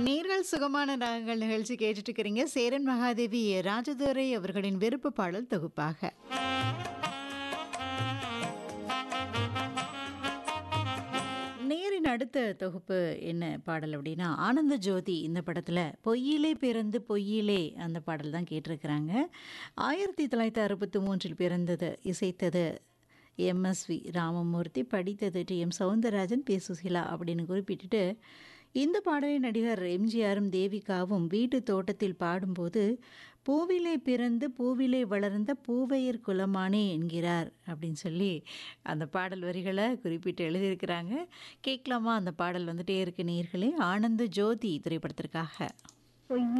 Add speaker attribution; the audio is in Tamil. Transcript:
Speaker 1: நேர்கள் சுகமான ராகங்கள் நிகழ்ச்சி கேட்டுட்டு இருக்கிறீங்க சேரன் மகாதேவி ராஜதுரை அவர்களின் விருப்ப பாடல் தொகுப்பாக நேரின் அடுத்த தொகுப்பு என்ன பாடல் அப்படின்னா ஆனந்த ஜோதி இந்த படத்தில் பொய்யிலே பிறந்து பொய்யிலே அந்த பாடல் தான் கேட்டிருக்கிறாங்க ஆயிரத்தி தொள்ளாயிரத்தி அறுபத்தி மூன்றில் பிறந்தது இசைத்தது எம்எஸ்வி ராமமூர்த்தி படித்தது T M Soundararajan P Susheela அப்படின்னு குறிப்பிட்டுட்டு இந்த பாடலை நடிகர் எம்ஜிஆரும் தேவிகாவும் வீட்டு தோட்டத்தில் பாடும்போது பூவிலே பிறந்து பூவிலே வளர்ந்த பூவையர் குலமானே என்கிறார் அப்படின்னு சொல்லி அந்த பாடல் வரிகளை குறிப்பிட்டு எழுதியிருக்கிறாங்க கேட்கலாமா அந்த பாடல் வந்துட்டே இருக்கு நேர்களே ஆனந்த ஜோதி திரைப்படத்திற்காக
Speaker 2: பொய்